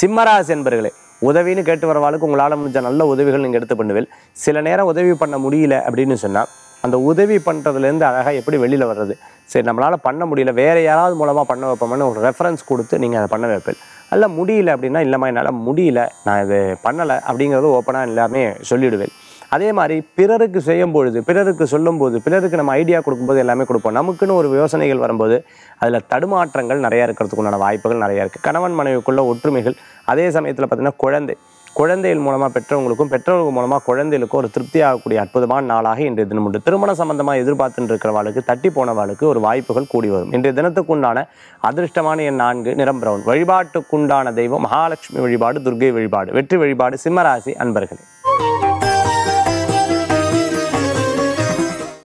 சிம்மராசி என்பர்களே உதவின்னு கேட்டு வரவாளுக்கு உங்களால் முடிஞ்ச நல்ல உதவிகள் நீங்கள் எடுத்து பண்ணுவீள் சில நேரம் உதவி பண்ண முடியல அப்படின்னு சொன்னால் அந்த உதவி பண்ணுறதுலேருந்து அழகாக எப்படி வெளியில் வர்றது சரி நம்மளால் பண்ண முடியல வேறு யாராவது மூலமாக பண்ண வைப்போம்னு ஒரு ரெஃபரன்ஸ் கொடுத்து நீங்கள் அதை பண்ண வைப்பீள் அல்ல முடியல அப்படின்னா இல்லைம்மா என்னால் முடியல நான் இது பண்ணலை அப்படிங்கிறது ஓப்பனாக எல்லாமே சொல்லிவிடுவேன் அதே மாதிரி பிறருக்கு செய்யும் பொழுது பிறருக்கு சொல்லும்போது பிறருக்கு நம்ம ஐடியா கொடுக்கும்போது எல்லாமே கொடுப்போம் நமக்குன்னு ஒரு யோசனைகள் வரும்போது அதில் தடுமாற்றங்கள் நிறையா இருக்கிறதுக்கு உண்டான வாய்ப்புகள் நிறையா இருக்குது கணவன் மனைவிக்குள்ள ஒற்றுமைகள் அதே சமயத்தில் பார்த்திங்கன்னா குழந்தை குழந்தைகள் மூலமாக பெற்றவங்களுக்கும் பெற்றவர்கள் மூலமாக குழந்தைகளுக்கும் ஒரு திருப்தி ஆகக்கூடிய அற்புதமான நாளாக இன்றைய தினம் உண்டு திருமண சம்பந்தமாக எதிர்பார்த்துட்டு இருக்கிறவாளுக்கு தட்டி போனவாளுக்கு ஒரு வாய்ப்புகள் கூடி வரும் இன்றைய தினத்துக்குண்டான அதிர்ஷ்டமான எண் நான்கு நிறம் பிரவுன் வழிபாட்டுக்குண்டான தெய்வம் மகாலட்சுமி வழிபாடு துர்க்கை வழிபாடு வெற்றி வழிபாடு சிம்மராசி அன்பர்களே